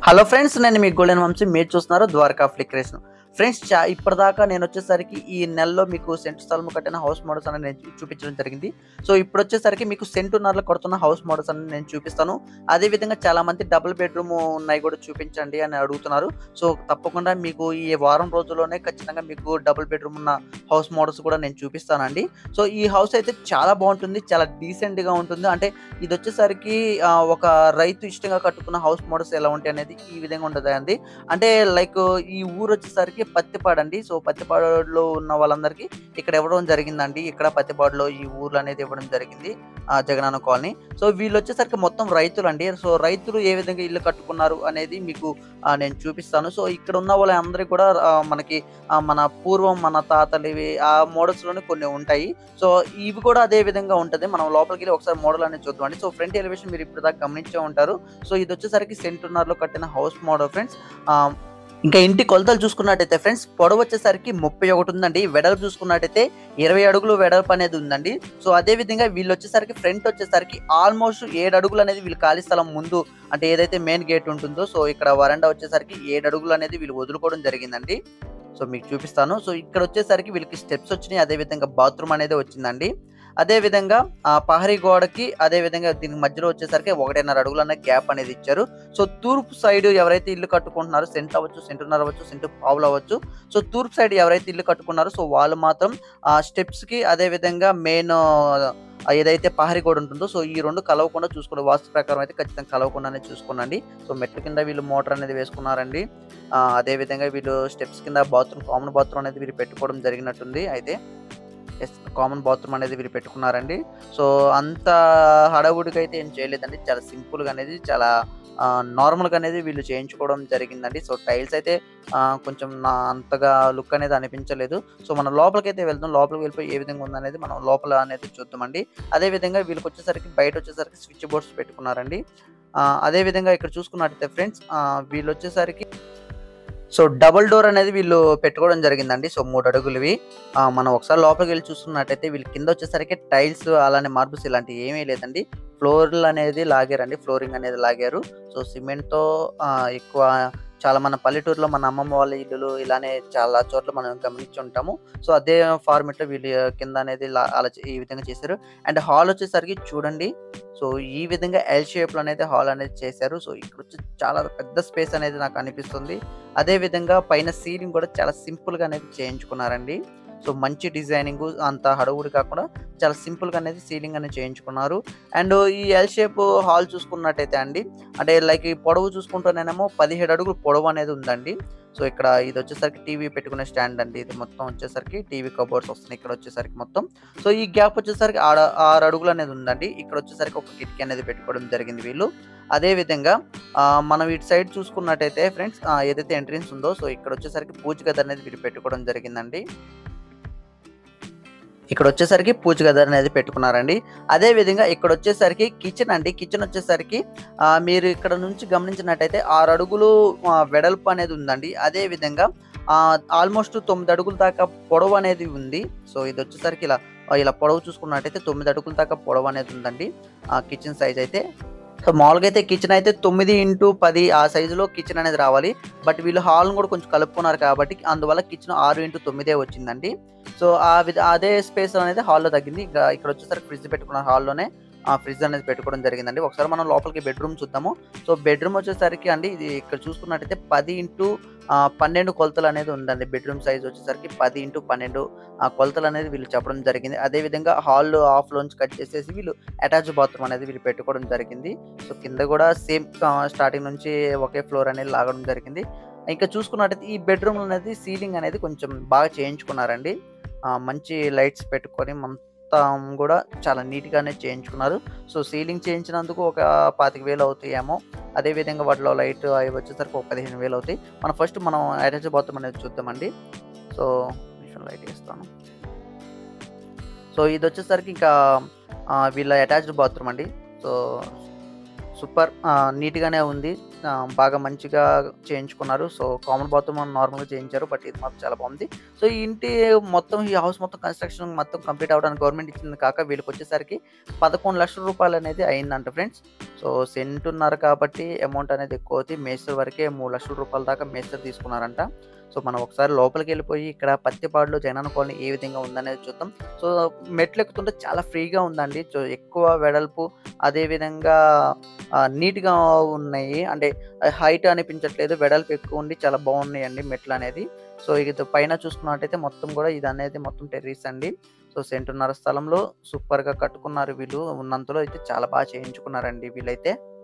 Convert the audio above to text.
hello friends నేను మీ golden Vamsi మీరు చూస్తున్నారు ద్వారకా ఫ్లిక్రేషన్ ఫ్రెండ్స్ చా ఇప్పటిదాకా నేను వచ్చేసరికి ఈ నెలలో మీకు సెంటు స్థలం కట్టిన హౌస్ మోడల్స్ అనేది నేను చూ- చూపించడం జరిగింది సో ఇప్పుడు వచ్చేసరికి మీకు సెంటున్నరలో కడుతున్న హౌస్ మోడల్స్ అనేది నేను చూపిస్తాను అదే విధంగా చాలా మంది డబుల్ బెడ్రూమ్ ఉన్నాయి కూడా చూపించండి అని అడుగుతున్నారు సో తప్పకుండా మీకు ఈ వారం రోజుల్లోనే ఖచ్చితంగా మీకు డబుల్ బెడ్రూమ్ ఉన్న హౌస్ మోడల్స్ కూడా నేను చూపిస్తానండి సో ఈ హౌస్ అయితే చాలా బాగుంటుంది చాలా డీసెంట్ గా ఉంటుంది అంటే ఇది వచ్చేసరికి ఆ, ఒక రైతు ఇష్టంగా కట్టుకున్న హౌస్ మోడల్స్ ఎలా ఉంటాయి అనేది ఈ విధంగా ఉంటుంది అండి అంటే లైక్ ఈ ఊరు వచ్చేసరికి పత్తిపాడు అండి సో పత్తిపాడులో ఉన్న వాళ్ళందరికీ ఇక్కడ ఇవ్వడం జరిగిందండి ఇక్కడ పత్తిపాడులో ఈ ఊర్లు అనేది ఇవ్వడం జరిగింది ఆ, జగనన్న కాలనీ సో వీళ్ళు వచ్చేసరికి మొత్తం రైతులు అండి సో రైతులు ఏ విధంగా ఇల్లు కట్టుకున్నారు అనేది మీకు ఆ, నేను చూపిస్తాను సో ఇక్కడ ఉన్న వాళ్ళందరికీ కూడా ఆ, మనకి ఆ, మన పూర్వం మన తాతలు ఇవి ఆ మోడల్స్ లోనే కొన్ని ఉంటాయి సో ఇవి కూడా అదే విధంగా ఉంటుంది మనం లోపలికి వెళ్ళి ఒకసారి మోడల్ అనేది చూద్దామండి సో ఫ్రంట్ ఎలివేషన్ మీరు ఇప్పుడు దాకా గమనించే ఉంటారు సో ఇది వచ్చేసరికి సెంటున్నర్ లో కట్టిన హౌస్ మోడల్ ఫ్రెండ్స్ ఇంకా ఇంటి కొలతలు చూసుకున్నట్టయితే ఫ్రెండ్స్ పొడవు వచ్చేసరికి ముప్పై ఒకటి ఉందండి వెడల్పు చూసుకున్నట్టయితే ఇరవై అడుగులు వెడల్పు అనేది ఉందండి సో అదే విధంగా వీళ్ళు వచ్చేసరికి ఫ్రంట్ వచ్చేసరికి ఆల్మోస్ట్ ఏడు అడుగులు అనేది వీళ్ళు ఖాళీ స్థలం ముందు అంటే ఏదైతే మెయిన్ గేట్ ఉంటుందో సో ఇక్కడ వరండా వచ్చేసరికి ఏడు అడుగులు అనేది వీళ్ళు వదులుకోవడం జరిగిందండి సో మీకు చూపిస్తాను సో ఇక్కడ వచ్చేసరికి వీళ్ళకి స్టెప్స్ వచ్చినాయి అదే విధంగా బాత్రూమ్ అనేది వచ్చిందండి అదే విధంగా ఆ పహరీ గోడకి అదే విధంగా దీనికి మధ్యలో వచ్చేసరికి ఒకటిన్నర అడుగులు అన్న గ్యాప్ అనేది ఇచ్చారు సో తూర్పు సైడ్ ఎవరైతే ఇల్లు కట్టుకుంటున్నారో సెంట్ అవ్వచ్చు సెంటున్నర అవ్వచ్చు సెంటు పావులు అవ్వచ్చు సో తూర్పు సైడ్ ఎవరైతే ఇల్లు కట్టుకున్నారో సో వాళ్ళు మాత్రం ఆ స్టెప్స్ కి అదే విధంగా మెయిన్ ఏదైతే పహరీ గోడ ఉంటుందో సో ఈ రెండు కలవకుండా చూసుకోండి వాస్తు ప్రకారం అయితే ఖచ్చితంగా కలవకుండానే చూసుకోనండి సో మెట్ల కింద వీళ్ళు మోటార్ అనేది వేసుకున్నారండి ఆ, అదే విధంగా వీళ్ళు స్టెప్స్ కింద బాత్రూమ్ కామన్ బాత్రూమ్ అనేది వీళ్ళు పెట్టుకోవడం జరిగినట్టుంది అయితే కామన్ బాత్రూమ్ అనేది వీళ్ళు పెట్టుకున్నారండి సో అంత హడావుడిగా అయితే ఏం చేయలేదండి చాలా సింపుల్గా అనేది చాలా నార్మల్గా అనేది వీళ్ళు చేయించుకోవడం జరిగిందండి సో టైల్స్ అయితే ఆ, కొంచెం నా అంతగా లుక్ అనేది అనిపించలేదు సో మనం లోపలికి అయితే వెళ్దాం లోపలికి వెళ్ళిపోయి ఏ విధంగా ఉందనేది మనం లోపల అనేది చూద్దామండి అదే విధంగా వీళ్ళకి వచ్చేసరికి బయట వచ్చేసరికి స్విచ్ బోర్డ్స్ పెట్టుకున్నారండి ఆ, అదే విధంగా ఇక్కడ చూసుకున్నట్టయితే ఫ్రెండ్స్ వీళ్ళు వచ్చేసరికి సో డబుల్ డోర్ అనేది వీళ్ళు పెట్టుకోవడం జరిగిందండి సో మూడు అడుగులవి ఆ, మనం ఒకసారి లోపలికి వెళ్ళి చూసుకున్నట్టయితే వీళ్ళు కింద వచ్చేసరికి టైల్స్ అలానే మార్బుల్స్ ఇలాంటివి ఏమీ లేదండి ఫ్లోర్లు అనేది లాగారండి ఫ్లోరింగ్ అనేది లాగారు సో సిమెంట్తో ఎక్కువ చాలా మన పల్లెటూరులో మన అమ్మమ్మ వాళ్ళ ఇల్లులు ఇలానే చాలా చోట్ల మనం గమనించి ఉంటాము సో అదే ఫార్మెట్లో వీళ్ళు కింద అనేది లా- అలా చే- ఈ విధంగా చేశారు అండ్ హాల్ వచ్చేసరికి చూడండి సో ఈ విధంగా ఎల్ షేప్లో అనేది హాల్ అనేది చేశారు సో ఇక్కడ వచ్చి చాలా పెద్ద స్పేస్ అనేది నాకు అనిపిస్తుంది అదే విధంగా పైన సీలింగ్ కూడా చాలా సింపుల్గా అనేది చేయించుకున్నారండి సో మంచి డిజైనింగ్ అంత హడవుడి కాకుండా చాలా సింపుల్గా అనేది సీలింగ్ అనేది చేయించుకున్నారు అండ్ ఈ ఎల్ షేప్ హాల్ చూసుకున్నట్టయితే అండి అంటే లైక్ ఈ పొడవు చూసుకుంటేనేమో పదిహేడు అడుగులు పొడవు అనేది ఉందండి సో ఇక్కడ ఇది వచ్చేసరికి టీవీ పెట్టుకునే స్టాండ్ అండి ఇది మొత్తం వచ్చేసరికి టీవీ కబోర్డ్స్ వస్తున్నాయి ఇక్కడ వచ్చేసరికి మొత్తం సో ఈ గ్యాప్ వచ్చేసరికి ఆడ ఆరు అడుగులు అనేది ఉందండి ఇక్కడ వచ్చేసరికి ఒక కిటికీ అనేది పెట్టుకోవడం జరిగింది వీళ్ళు అదే విధంగా ఆ, మనం ఇటు సైడ్ చూసుకున్నట్టయితే ఫ్రెండ్స్ ఏదైతే ఎంట్రన్స్ ఉందో సో ఇక్కడ వచ్చేసరికి పూజ గది అనేది వీళ్ళు పెట్టుకోవడం జరిగిందండి ఇక్కడ వచ్చేసరికి పూజ గది అనేది పెట్టుకున్నారండి అదే విధంగా ఇక్కడ వచ్చేసరికి కిచెన్ అండి కిచెన్ వచ్చేసరికి ఆ, మీరు ఇక్కడ నుంచి గమనించినట్టయితే ఆరు అడుగులు ఆ, వెడల్పు అనేది ఉందండి అదే విధంగా ఆల్మోస్ట్ తొమ్మిది అడుగుల దాకా పొడవు అనేది ఉంది సో ఇది వచ్చేసరికి ఇలా ఇలా పొడవు చూసుకున్నట్టయితే తొమ్మిది అడుగుల దాకా పొడవు అనేది ఉందండి కిచెన్ సైజ్ అయితే సో మామూలుగా అయితే కిచెన్ అయితే తొమ్మిది ఇంటూ పది ఆ సైజులో కిచెన్ అనేది రావాలి బట్ వీళ్ళు హాల్ని కూడా కొంచెం కలుపుకున్నారు కాబట్టి అందువల్ల కిచెన్ ఆరు ఇంటూ తొమ్మిదే వచ్చిందండి సో ఆ విధ అదే స్పేస్ అనేది హాల్లో తగ్గింది ఇంకా ఇక్కడ వచ్చేసరికి ఫ్రిడ్జ్ పెట్టుకున్న హాల్లోనే ఆ ఫ్రిడ్జ్ అనేది పెట్టుకోవడం జరిగిందండి ఒకసారి మనం లోపలికి బెడ్రూమ్ చూద్దాము సో బెడ్రూమ్ వచ్చేసరికి అండి ఇది ఇక్కడ చూసుకున్నట్టయితే పది ఇంటూ పన్నెండు కొలతలు అనేది ఉందండి బెడ్రూమ్ సైజ్ వచ్చేసరికి పది ఇంటూ పన్నెండు ఆ కొలతలు అనేది వీళ్ళు చెప్పడం జరిగింది అదే విధంగా హాల్ ఆఫ్ లోంచి కట్ చేసేసి వీళ్ళు అటాచ్ బాత్రూమ్ అనేది వీళ్ళు పెట్టుకోవడం జరిగింది సో కింద కూడా సేమ్ స్టార్టింగ్ నుంచి ఒకే ఫ్లోర్ అనేది లాగడం జరిగింది ఇంకా చూసుకున్నట్టయితే ఈ బెడ్రూమ్ అనేది సీలింగ్ అనేది కొంచెం బాగా చేయించుకున్నారండి ఆ, మంచి లైట్స్ పెట్టుకొని మొత్తం కూడా చాలా నీట్గానే చేయించుకున్నారు సో సీలింగ్ చేయించినందుకు ఒక పాతిక వేలు అవుతాయేమో అదే విధంగా వాటిలో లైట్ అవి వచ్చేసరికి ఒక పదిహేను వేలు అవుతాయి మనం ఫస్ట్ మనం అటాచ్ బాత్రూమ్ అనేది చూద్దామండి సో లైట్ ఇస్తాను సో ఇది వచ్చేసరికి ఇంకా ఆ, వీళ్ళ అటాచ్డ్ బాత్రూమ్ అండి సో సూపర్ నీట్గానే ఉంది ఆ, బాగా మంచిగా చేయించుకున్నారు సో కామన్ బాత్రూమ్ నార్మల్గా చేయించారు బట్ ఇది మాత్రం చాలా బాగుంది సో ఈ ఇంటి మొత్తం ఈ హౌస్ మొత్తం కన్స్ట్రక్షన్ మొత్తం కంప్లీట్ అవ్వడానికి గవర్నమెంట్ ఇచ్చింది కాక వీళ్ళకి వచ్చేసరికి పదకొండు లక్షల రూపాయలు అనేది అయిందంట ఫ్రెండ్స్ సో సెంట్ ఉన్నారు కాబట్టి అమౌంట్ అనేది ఎక్కువ అవుతుంది మేస్త్రి వరకే మూడు లక్షల రూపాయల దాకా మేస్త్రి తీసుకున్నారంట సో మనం ఒకసారి లోపలికి వెళ్ళిపోయి ఇక్కడ పత్తిపాడులో జగనన్న కాలనీ ఏ విధంగా ఉందనేది చూద్దాం సో మెట్లు ఎక్కుతుంటే చాలా ఫ్రీగా ఉందండి సో ఎక్కువ వెడల్పు అదే విధంగా ఆ, నీట్గా ఉన్నాయి అంటే హైట్ అనిపించట్లేదు వెడల్పు ఎక్కువ ఉండి చాలా బాగున్నాయండి మెట్లు అనేది సో ఇది పైన చూసుకున్నట్టయితే మొత్తం కూడా ఇది అనేది మొత్తం టెర్రీస్ అండి సో సెంటున్నర స్థలంలో సూపర్గా కట్టుకున్నారు వీళ్ళు ఉన్నంతలో అయితే చాలా బాగా చేయించుకున్నారండి వీళ్ళైతే